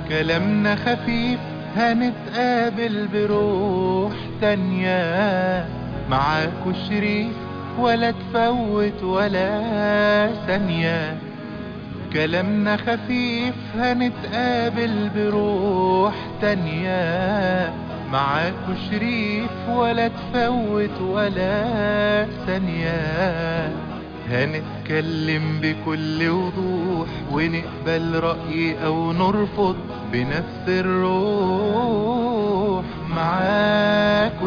كلامنا خفيف هنتقابل بروح تانية معاكو شريف ولا تفوت ولا ثانية كلامنا خفيف هنتقابل بروح تانية معاكو شريف ولا تفوت ولا ثانية هنتكلم بكل وضوح ونقبل رأي أو نرفض بنفس الروح معاكو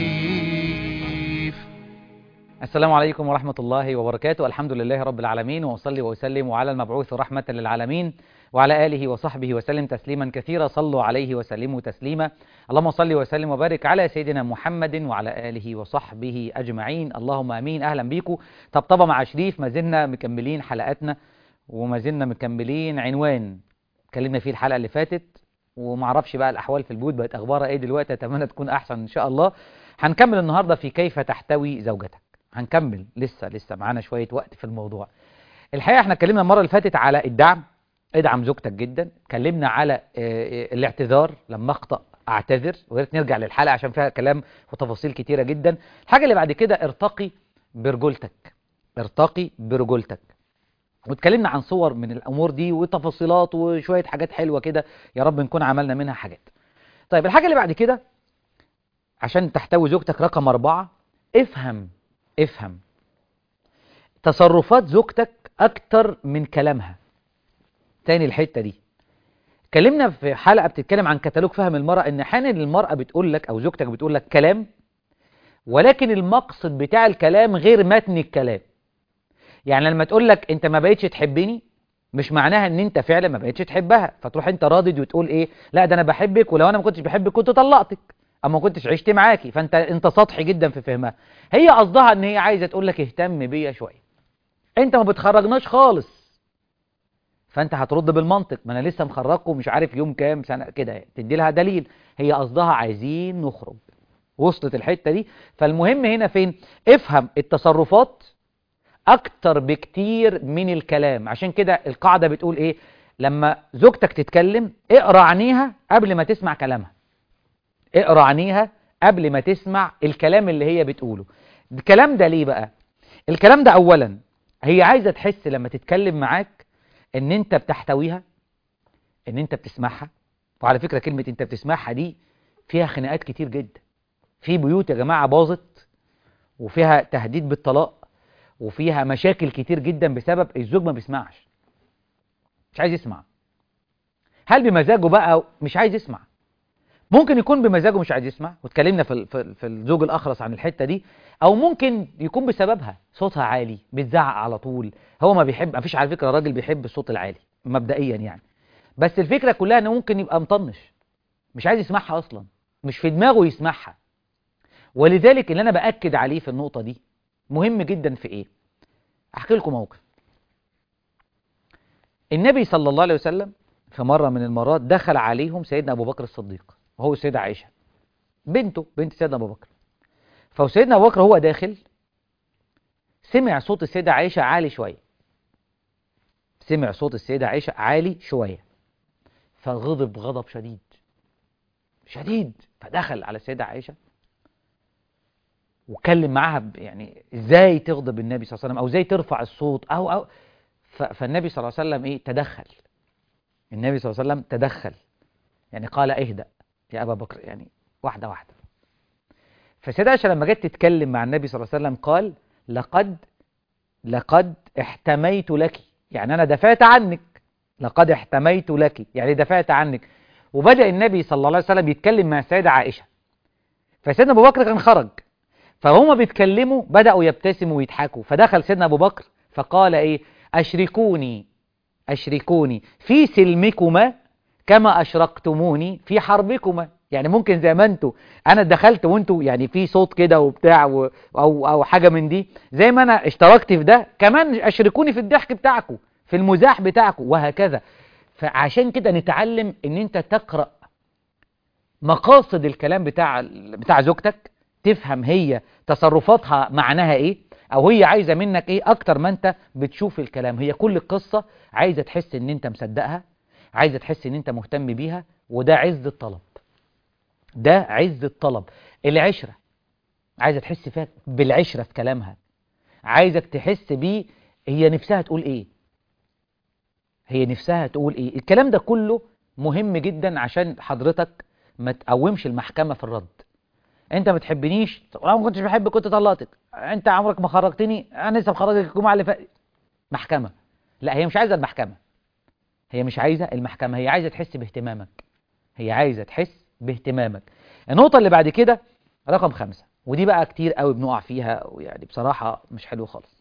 شريف السلام عليكم ورحمة الله وبركاته الحمد لله رب العالمين وأصلي وأسلم على المبعوث رحمة للعالمين وعلى آله وصحبه وسلم تسليما كثيرا صلوا عليه وسلموا تسليما اللهم صل وسلم وبارك على سيدنا محمد وعلى آله وصحبه أجمعين اللهم أمين أهلا بيكم طبطبة مع شريف ما زلنا مكملين حلقاتنا وما زلنا مكملين عنوان اتكلمنا فيه الحلقة اللي فاتت ومعرفش بقى الأحوال في البيوت بقت أخبارها إيه دلوقتي أتمنى تكون أحسن إن شاء الله هنكمل النهاردة في كيف تحتوي زوجتك هنكمل لسه لسه معانا شوية وقت في الموضوع الحقيقة احنا اتكلمنا المرة اللي فاتت على الدعم ادعم زوجتك جدا اتكلمنا على اه الاعتذار لما اخطأ اعتذر وياريت نرجع للحلقة عشان فيها كلام وتفاصيل كتيرة جدا الحاجة اللي بعد كده ارتقي برجولتك ارتقي برجولتك واتكلمنا عن صور من الامور دي وتفاصيلات وشوية حاجات حلوة كده يا رب نكون عملنا منها حاجات طيب الحاجة اللي بعد كده عشان تحتوي زوجتك رقم أربعة افهم افهم تصرفات زوجتك أكتر من كلامها تاني الحتة دي اتكلمنا في حلقة بتتكلم عن كتالوج فهم المرأة ان احيانا المرأة بتقول لك او زوجتك بتقول لك كلام ولكن المقصد بتاع الكلام غير متن الكلام يعني لما تقول لك انت ما بقيتش تحبني مش معناها ان انت فعلا ما بقيتش تحبها فتروح انت راضد وتقول ايه لا ده انا بحبك ولو انا ما كنتش بحبك كنت طلقتك اما ما كنتش عشت معاكي فانت انت سطحي جدا في فهمها هي قصدها ان هي عايزه تقول لك اهتم بيا شويه انت ما بتخرجناش خالص فانت هترد بالمنطق ما انا لسه مخرجكم مش عارف يوم كام سنه كده تدي لها دليل هي قصدها عايزين نخرج وصلت الحته دي فالمهم هنا فين افهم التصرفات اكتر بكتير من الكلام عشان كده القاعده بتقول ايه لما زوجتك تتكلم اقرا عينيها قبل ما تسمع كلامها اقرا عينيها قبل ما تسمع الكلام اللي هي بتقوله الكلام ده ليه بقى الكلام ده اولا هي عايزه تحس لما تتكلم معاك ان انت بتحتويها ان انت بتسمعها وعلى فكرة كلمة انت بتسمعها دي فيها خناقات كتير جدا في بيوت يا جماعة باظت وفيها تهديد بالطلاق وفيها مشاكل كتير جدا بسبب الزوج ما بيسمعش مش عايز يسمع هل بمزاجه بقى مش عايز يسمع ممكن يكون بمزاجه مش عايز يسمع واتكلمنا في في الزوج الاخرس عن الحته دي او ممكن يكون بسببها صوتها عالي بتزعق على طول هو ما بيحب ما فيش على فكره راجل بيحب الصوت العالي مبدئيا يعني بس الفكره كلها انه ممكن يبقى مطنش مش عايز يسمعها اصلا مش في دماغه يسمعها ولذلك اللي انا باكد عليه في النقطه دي مهم جدا في ايه احكي لكم موقف النبي صلى الله عليه وسلم في مره من المرات دخل عليهم سيدنا ابو بكر الصديق وهو السيدة عائشة بنته بنت سيدنا أبو بكر فسيدنا أبو بكر هو داخل سمع صوت السيدة عائشة عالي شوية سمع صوت السيدة عائشة عالي شوية فغضب غضب شديد شديد فدخل على السيدة عائشة وكلم معاها يعني ازاي تغضب النبي صلى الله عليه وسلم او ازاي ترفع الصوت او او فالنبي صلى الله عليه وسلم ايه تدخل النبي صلى الله عليه وسلم تدخل يعني قال اهدأ يا أبا بكر يعني واحدة واحدة فسيدة عائشة لما جت تتكلم مع النبي صلى الله عليه وسلم قال لقد لقد احتميت لك يعني أنا دفعت عنك لقد احتميت لك يعني دفعت عنك وبدأ النبي صلى الله عليه وسلم يتكلم مع السيدة عائشة فسيدنا أبو بكر كان خرج فهم بيتكلموا بدأوا يبتسموا ويضحكوا فدخل سيدنا أبو بكر فقال إيه أشركوني أشركوني في سلمكما كما أشرقتموني في حربكما يعني ممكن زي ما انتوا انا دخلت وانتوا يعني في صوت كده وبتاع و او او حاجه من دي زي ما انا اشتركت في ده كمان اشركوني في الضحك بتاعكم في المزاح بتاعكم وهكذا فعشان كده نتعلم ان انت تقرا مقاصد الكلام بتاع بتاع زوجتك تفهم هي تصرفاتها معناها ايه او هي عايزه منك ايه اكتر ما انت بتشوف الكلام هي كل القصه عايزه تحس ان انت مصدقها عايزة تحس ان انت مهتم بيها وده عز الطلب ده عز الطلب العشرة عايزة تحس فيها بالعشرة في كلامها عايزك تحس بيه هي نفسها تقول ايه هي نفسها تقول ايه الكلام ده كله مهم جدا عشان حضرتك ما تقومش المحكمة في الرد انت ما بتحبنيش انا ما كنتش بحبك كنت طلقتك انت عمرك ما خرجتني انا لسه مخرجك الجمعه اللي فاتت محكمه لا هي مش عايزه المحكمه هي مش عايزه المحكمه هي عايزه تحس باهتمامك هي عايزه تحس باهتمامك النقطه اللي بعد كده رقم خمسة ودي بقى كتير قوي بنقع فيها ويعني بصراحه مش حلو خالص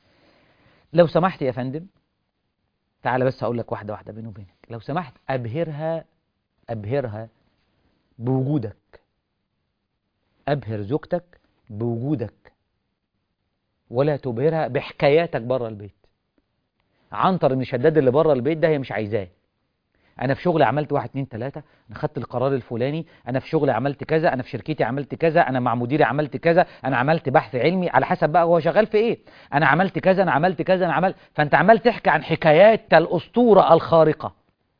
لو سمحت يا فندم تعالى بس هقول لك واحده واحده بيني وبينك لو سمحت ابهرها ابهرها بوجودك أبهر زوجتك بوجودك ولا تبهرها بحكاياتك بره البيت عنتر بن شداد اللي بره البيت ده هي مش عايزاه انا في شغلي عملت واحد اتنين تلاتة انا خدت القرار الفلاني انا في شغلي عملت كذا انا في شركتي عملت كذا انا مع مديري عملت كذا انا عملت بحث علمي على حسب بقى هو شغال في ايه انا عملت كذا انا عملت كذا انا عملت فانت عمال تحكي عن حكايات الاسطورة الخارقة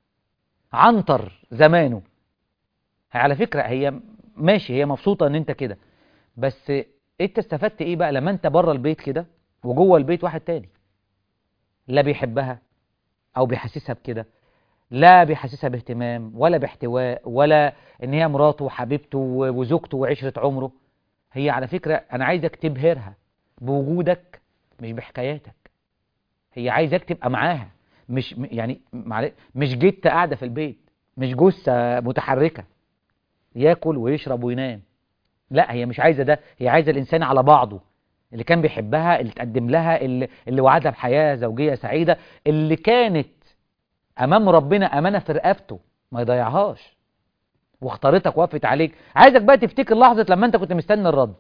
عنتر زمانه على فكرة هي ماشي هي مبسوطة ان انت كده بس انت استفدت ايه بقى لما انت بره البيت كده وجوه البيت واحد تاني لا بيحبها او بيحسسها بكده لا بيحسسها باهتمام ولا باحتواء ولا ان هي مراته وحبيبته وزوجته وعشرة عمره هي على فكرة انا عايزك تبهرها بوجودك مش بحكاياتك هي عايزك تبقى معاها مش يعني مش جت قاعدة في البيت مش جثة متحركة ياكل ويشرب وينام لا هي مش عايزة ده هي عايزة الإنسان على بعضه اللي كان بيحبها اللي تقدم لها اللي, اللي وعدها بحياة زوجية سعيدة اللي كانت أمام ربنا أمانة في رقبته ما يضيعهاش واختارتك وقفت عليك عايزك بقى تفتكر لحظة لما أنت كنت مستني الرد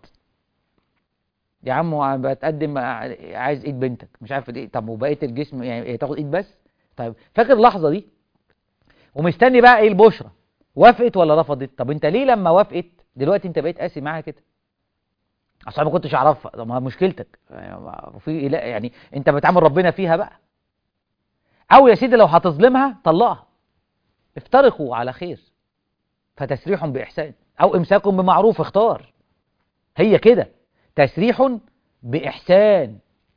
يا عم بتقدم عايز ايد بنتك مش عارف ايه طب وبقيه الجسم يعني تاخد ايد بس طيب فاكر اللحظه دي ومستني بقى ايه البشرى وافقت ولا رفضت طب انت ليه لما وافقت دلوقتي انت بقيت قاسي معاها كده اصل أنا ما كنتش اعرفها طب ما مشكلتك يعني في لا يعني انت بتعامل ربنا فيها بقى او يا سيدي لو هتظلمها طلقها افترقوا على خير فتسريح باحسان او امساك بمعروف اختار هي كده تسريح باحسان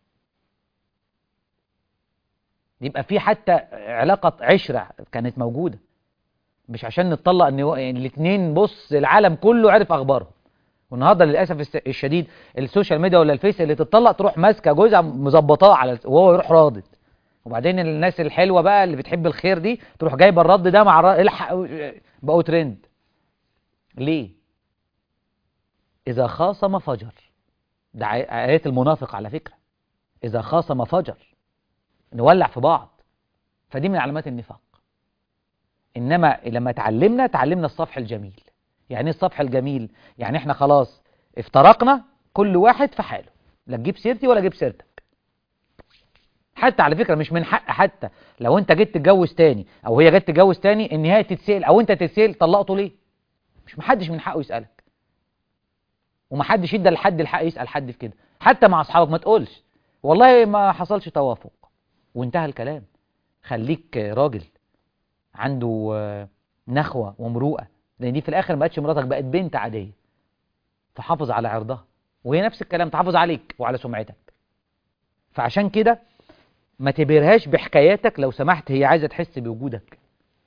يبقى في حتى علاقه عشره كانت موجوده مش عشان نتطلق ان يعني الاثنين بص العالم كله عرف اخبارهم والنهارده للاسف الشديد السوشيال ميديا ولا الفيس اللي تتطلق تروح ماسكه جوزها مظبطاه على وهو يروح رادد وبعدين الناس الحلوه بقى اللي بتحب الخير دي تروح جايبه الرد ده مع الرد الحق بقوا ترند ليه اذا خاصم فجر ده ايات المنافق على فكره اذا خاصم فجر نولع في بعض فدي من علامات النفاق انما لما اتعلمنا تعلمنا الصفح الجميل يعني ايه الصفح الجميل يعني احنا خلاص افترقنا كل واحد في حاله لا تجيب سيرتي ولا اجيب سيرتك حتى على فكرة مش من حق حتى لو انت جيت تتجوز تاني او هي جت تتجوز تاني ان هي تتسأل او انت تتسأل طلقته ليه مش محدش من حقه يسألك ومحدش يدى لحد الحق يسأل حد في كده حتى مع اصحابك ما تقولش والله ما حصلش توافق وانتهى الكلام خليك راجل عنده نخوة ومروءة لان دي في الاخر ما بقتش مراتك بقت بنت عادية تحافظ على عرضها وهي نفس الكلام تحافظ عليك وعلى سمعتك فعشان كده ما تبهرهاش بحكاياتك لو سمحت هي عايزة تحس بوجودك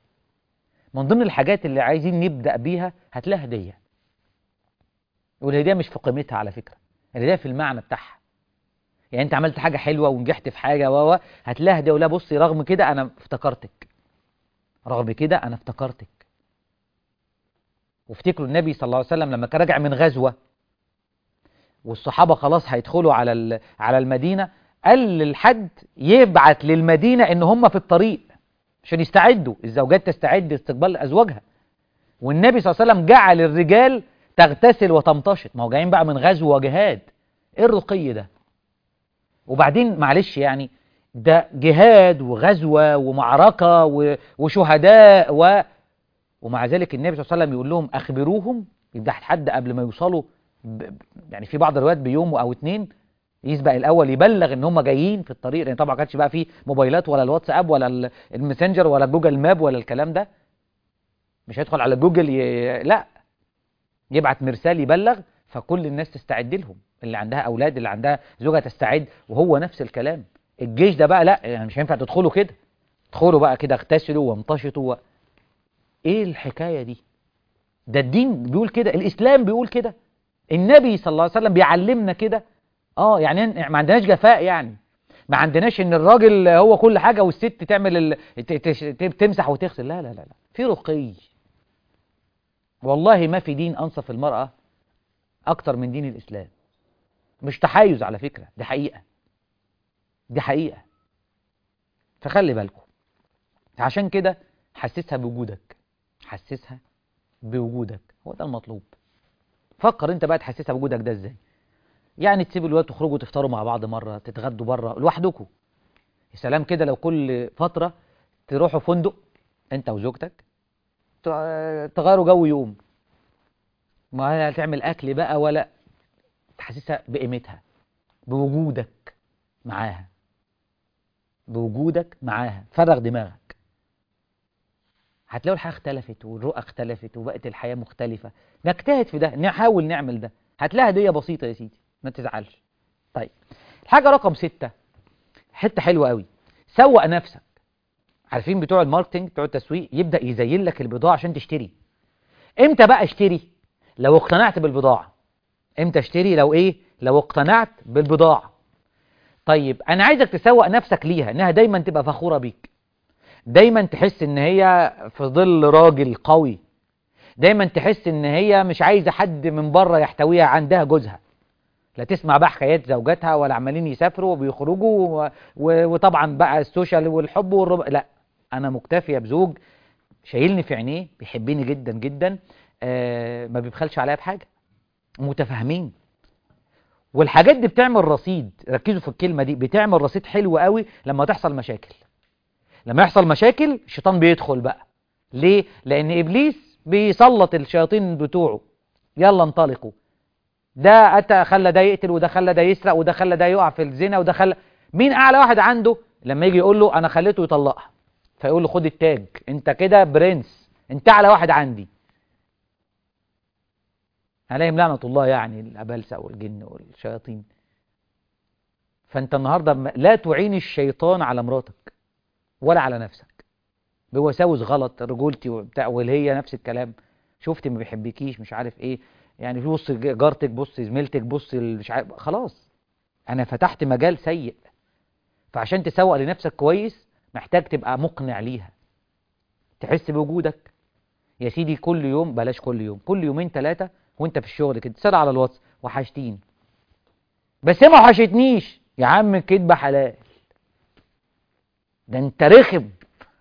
من ضمن الحاجات اللي عايزين نبدأ بيها هتلاقي هدية والهدية مش في قيمتها على فكرة الهدية في المعنى بتاعها يعني انت عملت حاجة حلوة ونجحت في حاجة و هتلاقي هدية ولا بصي رغم كده انا افتكرتك رغم كده انا افتكرتك وافتكروا النبي صلى الله عليه وسلم لما كان راجع من غزوة والصحابة خلاص هيدخلوا على على المدينة قال للحد يبعت للمدينة ان هم في الطريق عشان يستعدوا الزوجات تستعد لاستقبال ازواجها والنبي صلى الله عليه وسلم جعل الرجال تغتسل وتمتشط ما هو جايين بقى من غزو وجهاد ايه الرقي ده وبعدين معلش يعني ده جهاد وغزوة ومعركة وشهداء و... ومع ذلك النبي صلى الله عليه وسلم يقول لهم أخبروهم يبدأ حد قبل ما يوصلوا ب... يعني في بعض الروايات بيوم أو اتنين يسبق الاول يبلغ ان هم جايين في الطريق لان طبعا ما كانش بقى فيه موبايلات ولا الواتساب ولا ال- الماسنجر ولا جوجل ماب ولا الكلام ده مش هيدخل على جوجل ي... لا يبعت مرسال يبلغ فكل الناس تستعد لهم اللي عندها اولاد اللي عندها زوجها تستعد وهو نفس الكلام الجيش ده بقى لا يعني مش هينفع تدخلوا كده ادخلوا بقى كده اغتسلوا وامتشطوا و... ايه الحكايه دي ده الدين بيقول كده الاسلام بيقول كده النبي صلى الله عليه وسلم بيعلمنا كده اه يعني ما عندناش جفاء يعني ما عندناش ان الراجل هو كل حاجه والست تعمل ال... ت- تش- ت- تمسح وتغسل لا لا لا لا في رقي والله ما في دين انصف المراه اكتر من دين الاسلام مش تحيز على فكره دي حقيقه دي حقيقه فخلي بالكم عشان كده حسسها بوجودك حسسها بوجودك هو ده المطلوب فكر انت بقى تحسسها بوجودك ده ازاي يعني تسيب الوقت تخرجوا تفطروا مع بعض مره تتغدوا بره لوحدكم يا سلام كده لو كل فتره تروحوا فندق انت وزوجتك ت- تغيروا جو يوم ما هتعمل اكل بقى ولا تحسسها بقيمتها بوجودك معاها بوجودك معاها فرغ دماغك هتلاقوا الحياة اختلفت والرؤى اختلفت وبقت الحياة مختلفة نجتهد في ده نحاول نعمل ده هتلاقيها هدية بسيطة يا سيدي ما تزعلش طيب الحاجة رقم ستة حتة حلوة قوي سوق نفسك عارفين بتوع الماركتينج بتوع التسويق يبدأ يزين لك البضاعة عشان تشتري امتى بقى اشتري لو اقتنعت بالبضاعة امتى اشتري لو ايه لو اقتنعت بالبضاعة طيب انا عايزك تسوق نفسك ليها انها دايما تبقى فخورة بيك دايما تحس ان هي في ظل راجل قوي دايما تحس ان هي مش عايزة حد من بره يحتويها عندها جوزها لا تسمع بقى حكايات زوجاتها ولا عمالين يسافروا وبيخرجوا و... و... وطبعا بقى السوشيال والحب والرب لا انا مكتفية بزوج شايلني في عينيه بيحبني جدا جدا آه ما بيبخلش عليا بحاجة متفاهمين والحاجات دي بتعمل رصيد ركزوا في الكلمة دي بتعمل رصيد حلو قوي لما تحصل مشاكل لما يحصل مشاكل الشيطان بيدخل بقى ليه؟ لأن إبليس بيسلط الشياطين بتوعه يلا انطلقوا ده أتى خلى ده يقتل وده خلى ده يسرق وده خلى ده يقع في الزنا وده خلى مين أعلى واحد عنده لما يجي يقول له أنا خليته يطلقها فيقول له خد التاج أنت كده برنس أنت أعلى واحد عندي عليهم لعنة الله يعني الأبلسة والجن والشياطين فأنت النهاردة م- لا تعين الشيطان على مراتك ولا على نفسك بوساوس غلط رجولتي وبتاع واللي هي نفس الكلام شفتي ما بيحبكيش مش عارف ايه يعني بص جارتك بص زميلتك بص ال- مش عارف خلاص انا فتحت مجال سيء فعشان تسوق لنفسك كويس محتاج تبقى مقنع ليها تحس بوجودك يا سيدي كل يوم بلاش كل يوم كل يومين ثلاثة وانت في الشغل كده تسأل على الواتس وحشتين بس هي ما وحشتنيش يا عم الكدبة حلال ده انت رخم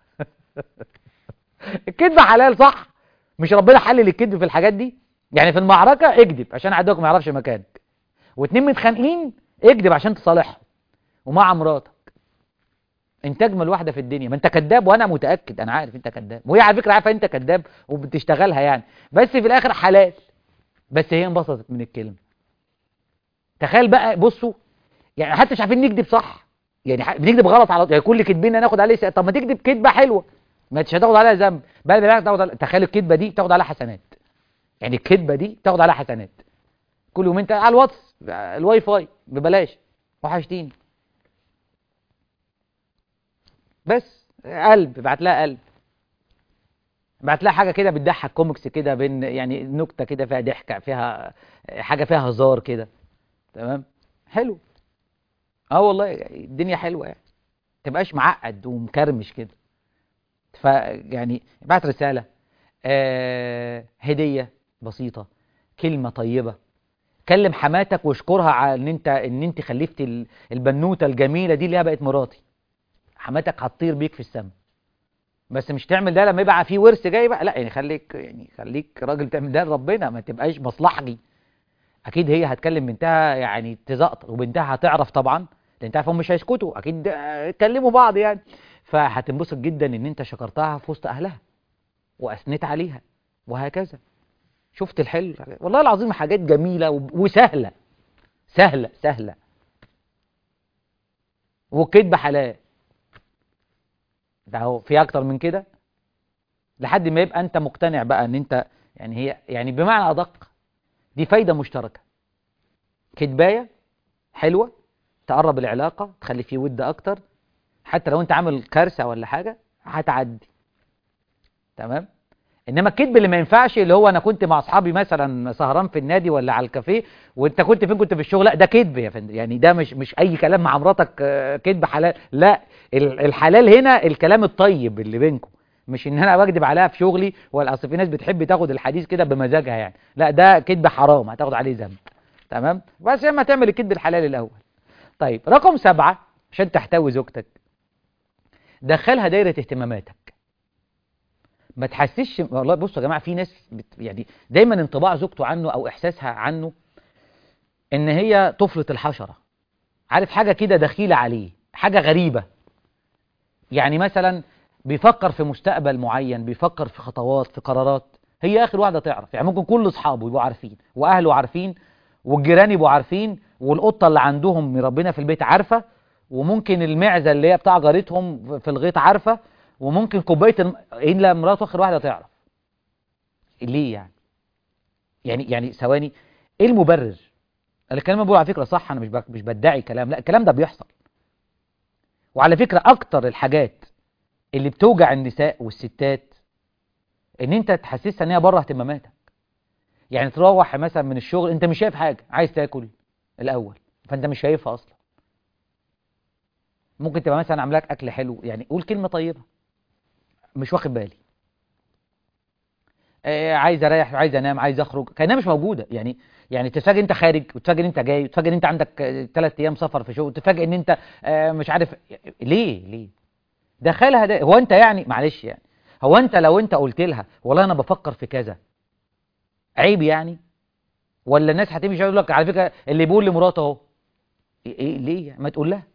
الكذب حلال صح مش ربنا حلل الكذب في الحاجات دي يعني في المعركة اكذب عشان عدوك ما يعرفش مكانك واتنين متخانقين اكذب عشان تصالحهم ومع مراتك انت اجمل واحده في الدنيا ما انت كذاب وانا متاكد انا عارف انت كذاب وهي على فكره عارفه انت كذاب وبتشتغلها يعني بس في الاخر حلال بس هي انبسطت من الكلمه تخيل بقى بصوا يعني حتى مش عارفين نكذب صح يعني ح- بنكذب غلط على يعني كل كذبنا ناخد عليه س- طب ما تكذب كذبه حلوه ما مش هتاخد عليها ذنب بل بالعكس تاخد على... تخيل الكذبه دي تاخد عليها حسنات يعني الكذبه دي تاخد عليها حسنات كل يومين تا- على الواتس الواي فاي ببلاش وحشتيني بس قلب بعت لها قلب بعت لها حاجه كده بتضحك كوميكس كده بين يعني نكته كده فيها ضحكه فيها حاجه فيها هزار كده تمام حلو اه والله الدنيا حلوه يعني تبقاش معقد ومكرمش كده ف يعني ابعت رساله آه هديه بسيطه كلمه طيبه كلم حماتك واشكرها على ان انت ان انت خلفتي ال- البنوته الجميله دي اللي هي بقت مراتي حماتك هتطير بيك في السماء بس مش تعمل ده لما يبقى في ورث جاي بقى لا يعني خليك يعني خليك راجل تعمل ده لربنا ما تبقاش مصلحجي اكيد هي هتكلم بنتها يعني تزقطر وبنتها هتعرف طبعا لان انت عارف هم مش هيسكتوا اكيد آه، يتكلموا بعض يعني فهتنبسط جدا ان انت شكرتها في وسط اهلها واثنيت عليها وهكذا شفت الحلو والله العظيم حاجات جميله وب- وسهله سهله سهله والكذب حلال ده هو في اكتر من كده لحد ما يبقى انت مقتنع بقى ان انت يعني هي يعني بمعنى ادق دي فايده مشتركه كدبايه حلوه تقرب العلاقه تخلي فيه ود اكتر حتى لو انت عامل كارثه ولا حاجه هتعدي تمام انما الكذب اللي ما ينفعش اللي هو انا كنت مع اصحابي مثلا سهران في النادي ولا على الكافيه وانت كنت فين كنت في الشغل لا ده كذب يا فندم يعني ده مش مش اي كلام مع مراتك آه، كذب حلال لا ال- الحلال هنا الكلام الطيب اللي بينكم مش ان انا بكذب عليها في شغلي ولا اصل في ناس بتحب تاخد الحديث كده بمزاجها يعني لا ده كذب حرام هتاخد عليه ذنب تمام بس لما تعمل الكذب الحلال الاول طيب رقم سبعة عشان تحتوي زوجتك دخلها دايرة اهتماماتك ما تحسسش والله بصوا يا جماعة في ناس بت... يعني دايما انطباع زوجته عنه او احساسها عنه ان هي طفلة الحشرة عارف حاجة كده دخيلة عليه حاجة غريبة يعني مثلا بيفكر في مستقبل معين بيفكر في خطوات في قرارات هي اخر واحدة تعرف يعني ممكن كل اصحابه يبقوا عارفين واهله عارفين والجيران يبقوا عارفين والقطة اللي عندهم مربينا في البيت عارفة وممكن المعزة اللي هي بتاع جارتهم في الغيط عارفة وممكن كوباية الم... الا مراته اخر واحدة تعرف ليه يعني يعني يعني ثواني ايه المبرر الكلام اللي بقوله على فكرة صح انا مش ب... مش بدعي كلام لا الكلام ده بيحصل وعلى فكرة اكتر الحاجات اللي بتوجع النساء والستات ان انت تحسسها ان هي بره اهتماماتك يعني تروح مثلا من الشغل انت مش شايف حاجة عايز تاكل الاول فانت مش شايفها اصلا ممكن تبقى مثلا عاملاك اكل حلو يعني قول كلمة طيبة مش واخد بالي آه عايز اريح عايز انام عايز اخرج كانها مش موجوده يعني يعني تتفاجئ انت خارج وتتفاجئ ان انت جاي وتتفاجئ ان انت عندك ثلاث ايام سفر في شغل وتتفاجئ ان انت آه مش عارف ليه ليه دخلها ده هو انت يعني معلش يعني هو انت لو انت قلت لها والله انا بفكر في كذا عيب يعني ولا الناس هتمشي يقول لك على فكره اللي بيقول لمراته اهو ايه ليه ما تقول لها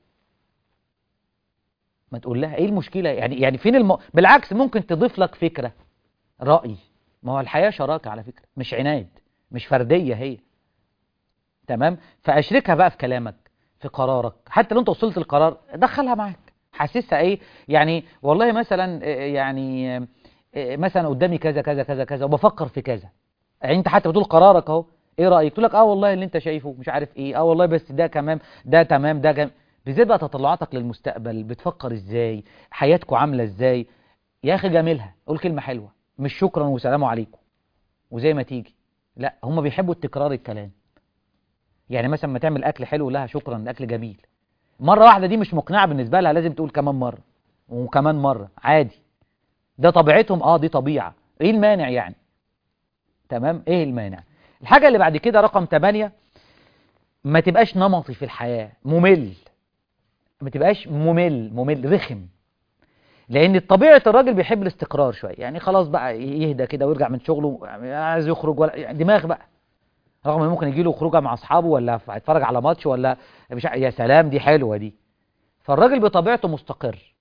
ما تقول لها ايه المشكله يعني يعني فين الم... بالعكس ممكن تضيف لك فكره راي ما هو الحياه شراكه على فكره مش عناد مش فرديه هي تمام فاشركها بقى في كلامك في قرارك حتى لو انت وصلت القرار دخلها معاك حاسسها ايه يعني والله مثلا يعني مثلا قدامي كذا كذا كذا كذا وبفكر في كذا يعني انت حتى بتقول قرارك اهو ايه رايك تقول لك اه والله اللي انت شايفه مش عارف ايه اه والله بس ده كمان ده تمام ده جم... بالذات بقى تطلعاتك للمستقبل بتفكر ازاي حياتكم عامله ازاي يا اخي جاملها قول كلمه حلوه مش شكرا وسلام عليكم وزي ما تيجي لا هم بيحبوا التكرار الكلام يعني مثلا ما تعمل اكل حلو لها شكرا الاكل جميل مره واحده دي مش مقنعه بالنسبه لها لازم تقول كمان مره وكمان مره عادي ده طبيعتهم اه دي طبيعه ايه المانع يعني تمام ايه المانع الحاجه اللي بعد كده رقم 8 ما تبقاش نمطي في الحياه ممل ما تبقاش ممل ممل رخم لان طبيعه الراجل بيحب الاستقرار شويه يعني خلاص بقى يهدى كده ويرجع من شغله عايز يخرج ولا يعني دماغ بقى رغم ان ممكن يجي له خروجه مع اصحابه ولا يتفرج على ماتش ولا مش يا سلام دي حلوه دي فالراجل بطبيعته مستقر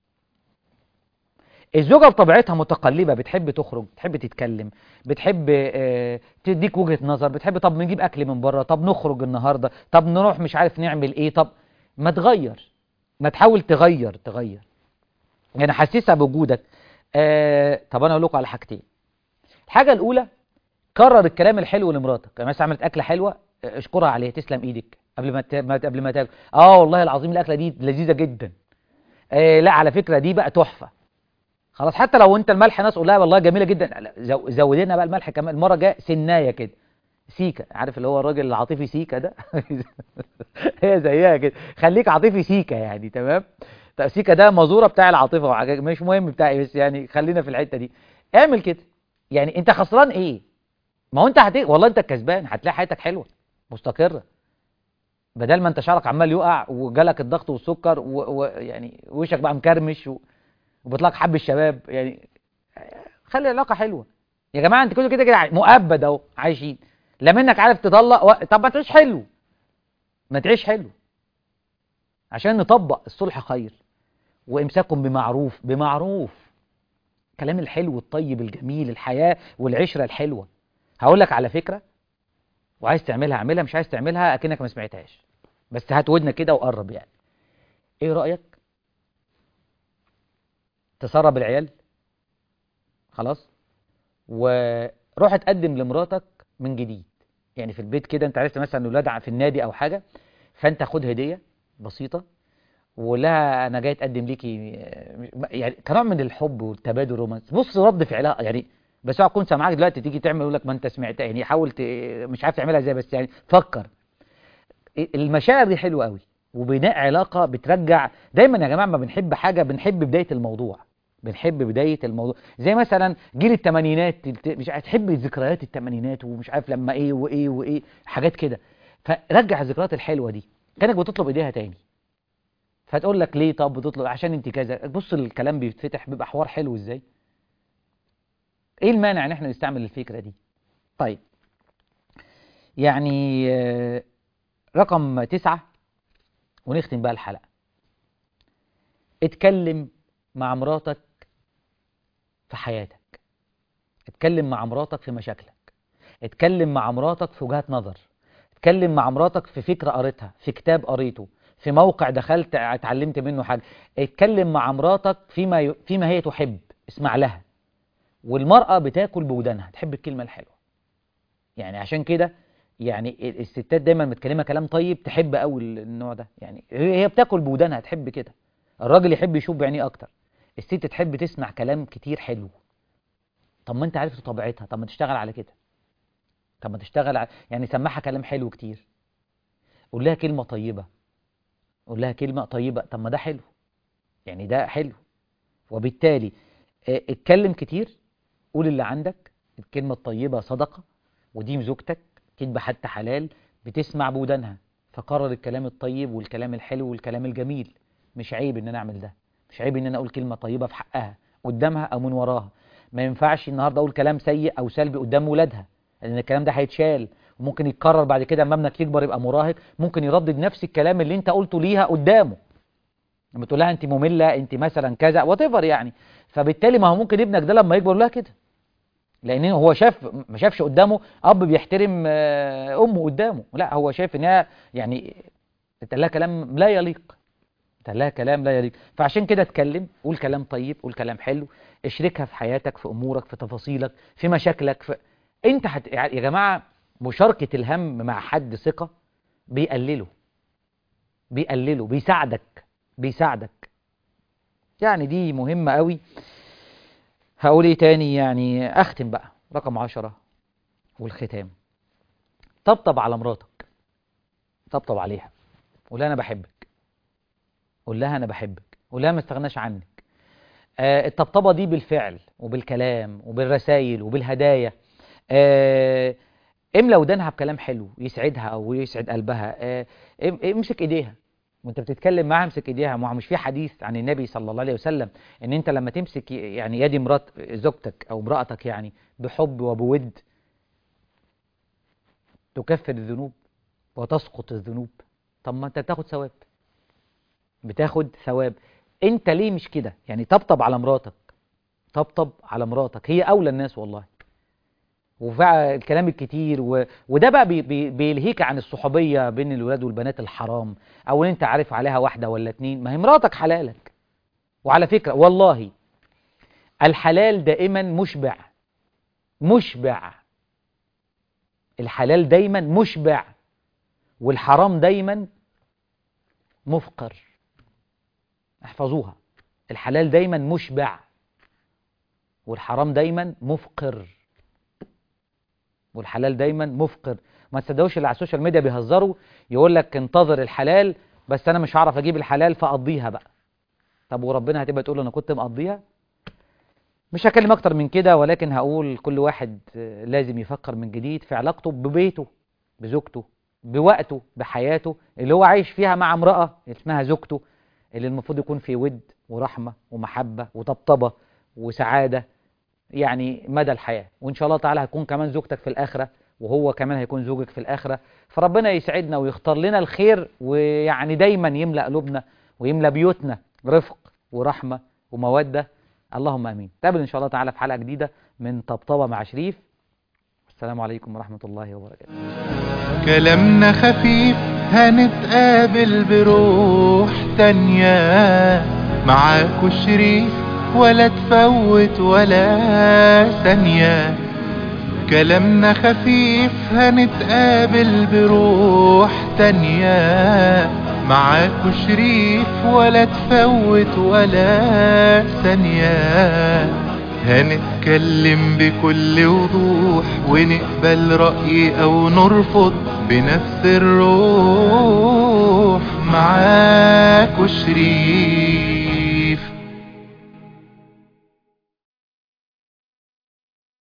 الزوجه بطبيعتها متقلبه بتحب تخرج بتحب تتكلم بتحب اه تديك وجهه نظر بتحب طب نجيب اكل من بره طب نخرج النهارده طب نروح مش عارف نعمل ايه طب ما تغير ما تحاول تغير تغير يعني حسسها بوجودك آه طب انا اقول لكم على حاجتين الحاجه الاولى كرر الكلام الحلو لمراتك يعني مثلا عملت اكله حلوه اشكرها عليها تسلم ايدك قبل ما ت... قبل ما تاكل اه والله العظيم الاكله دي لذيذه جدا آه لا على فكره دي بقى تحفه خلاص حتى لو انت الملح ناس قول لها والله جميله جدا زو... زود لنا بقى الملح كمان المره الجايه سنايه كده سيكا عارف اللي هو الراجل العاطفي سيكا ده هي زيها كده خليك عاطفي سيكا يعني تمام طب سيكا ده مزوره بتاع العاطفه وحاجات مش مهم بتاعي بس يعني خلينا في الحته دي اعمل كده يعني انت خسران ايه ما هو انت هت... والله انت الكسبان هتلاقي حياتك حلوه مستقره بدل ما انت شعرك عمال يقع وجالك الضغط والسكر ويعني و... وشك بقى مكرمش و... وبيطلعك حب الشباب يعني خلي العلاقه حلوه يا جماعه انت كده كده كده مؤبد اهو عايشين لا منك عارف تطلق و... طب ما تعيش حلو ما تعيش حلو عشان نطبق الصلح خير وامساكم بمعروف بمعروف كلام الحلو الطيب الجميل الحياه والعشره الحلوه هقول لك على فكره وعايز تعملها اعملها مش عايز تعملها اكنك ما سمعتهاش بس هات ودنك كده وقرب يعني ايه رأيك تسرب العيال خلاص وروح تقدم لمراتك من جديد يعني في البيت كده انت عرفت مثلا الولاد في النادي او حاجة فانت خد هدية بسيطة ولا انا جاي اتقدم ليكي يعني كنوع من الحب والتبادل الرومانسي بص رد فعلها يعني بس اوعى تكون سامعاك دلوقتي تيجي تعمل يقول لك ما انت سمعت يعني حاول ت... مش عارف تعملها ازاي بس يعني فكر المشاعر دي حلوه قوي وبناء علاقه بترجع دايما يا جماعه ما بنحب حاجه بنحب بدايه الموضوع بنحب بدايه الموضوع زي مثلا جيل الثمانينات مش عارف تحب ذكريات الثمانينات ومش عارف لما ايه وايه وايه حاجات كده فرجع الذكريات الحلوه دي كانك بتطلب ايديها تاني فتقول لك ليه طب بتطلب عشان انت كذا بص الكلام بيتفتح بيبقى حوار حلو ازاي ايه المانع ان احنا نستعمل الفكره دي طيب يعني رقم تسعة ونختم بقى الحلقة اتكلم مع مراتك في حياتك اتكلم مع مراتك في مشاكلك اتكلم مع مراتك في وجهات نظر اتكلم مع مراتك في فكرة قريتها في كتاب قريته في موقع دخلت اتعلمت منه حاجة اتكلم مع مراتك فيما ي... فيما هي تحب اسمع لها والمرأة بتاكل بودانها تحب الكلمة الحلوة يعني عشان كده يعني الستات دايما متكلمة كلام طيب تحب قوي النوع ده يعني هي بتاكل بودانها تحب كده الراجل يحب يشوف بعينيه اكتر الست تحب تسمع كلام كتير حلو طب ما انت عرفت طبيعتها طب ما تشتغل على كده طب ما تشتغل على يعني سمعها كلام حلو كتير قول لها كلمة طيبة قول لها كلمة طيبة طب ما ده حلو يعني ده حلو وبالتالي اتكلم كتير قول اللي عندك الكلمة الطيبة صدقة ودي زوجتك كدبة حتى حلال بتسمع بودانها فقرر الكلام الطيب والكلام الحلو والكلام الجميل مش عيب ان انا اعمل ده مش عيب ان انا اقول كلمة طيبة في حقها قدامها او من وراها ما ينفعش النهاردة اقول كلام سيء او سلبي قدام ولادها لان الكلام ده هيتشال وممكن يتكرر بعد كده اما ابنك يكبر يبقى مراهق ممكن يردد نفس الكلام اللي انت قلته ليها قدامه لما تقول لها انت مملة انت مثلا كذا وات يعني فبالتالي ما هو ممكن ابنك ده لما يكبر يقول لها كده لان هو شاف ما شافش قدامه اب بيحترم امه قدامه لا هو شايف انها يعني قال لها كلام لا يليق قال لها كلام لا يليق فعشان كده اتكلم قول كلام طيب قول كلام حلو اشركها في حياتك في امورك في تفاصيلك في مشاكلك في انت حت... يا جماعه مشاركه الهم مع حد ثقه بيقلله بيقلله بيساعدك بيساعدك يعني دي مهمه قوي هقول ايه تاني يعني اختم بقى رقم عشرة والختام طبطب على مراتك طبطب عليها قول لها انا بحبك قول لها انا بحبك قول لها ما استغناش عنك آه الطبطبه دي بالفعل وبالكلام وبالرسائل وبالهدايا آه املى ودانها بكلام حلو يسعدها او يسعد قلبها آه امسك ايديها وانت بتتكلم معاها امسك ايديها ما مش في حديث عن النبي صلى الله عليه وسلم ان انت لما تمسك يعني يد مرات زوجتك او امرأتك يعني بحب وبود تكفر الذنوب وتسقط الذنوب طب ما انت بتاخد ثواب بتاخد ثواب انت ليه مش كده يعني طبطب على مراتك طبطب على مراتك هي اولى الناس والله وفعل الكلام الكتير و... وده بقى بي... بي... بيلهيك عن الصحوبية بين الولاد والبنات الحرام او ان انت عارف عليها واحدة ولا اتنين ما هي مراتك حلالك وعلى فكرة والله الحلال دائما مشبع مشبع الحلال دايما مشبع والحرام دايما مفقر احفظوها الحلال دايما مشبع والحرام دايما مفقر والحلال دايما مفقر ما تصدقوش اللي على السوشيال ميديا بيهزروا يقول لك انتظر الحلال بس انا مش هعرف اجيب الحلال فاقضيها بقى طب وربنا هتبقى تقول انا كنت مقضيها مش هكلم اكتر من كده ولكن هقول كل واحد لازم يفكر من جديد في علاقته ببيته بزوجته بوقته بحياته اللي هو عايش فيها مع امرأة اسمها زوجته اللي المفروض يكون في ود ورحمة ومحبة وطبطبة وسعادة يعني مدى الحياة وإن شاء الله تعالى هيكون كمان زوجتك في الآخرة وهو كمان هيكون زوجك في الآخرة فربنا يسعدنا ويختار لنا الخير ويعني دايما يملأ قلوبنا ويملأ بيوتنا رفق ورحمة ومودة اللهم امين نتقابل ان شاء الله تعالى في حلقه جديده من طبطبه مع شريف السلام عليكم ورحمه الله وبركاته كلامنا خفيف هنتقابل بروح تانية معاكو شريف ولا تفوت ولا ثانية كلامنا خفيف هنتقابل بروح تانية معاكو شريف ولا تفوت ولا ثانية هنتكلم بكل وضوح ونقبل رأي أو نرفض بنفس الروح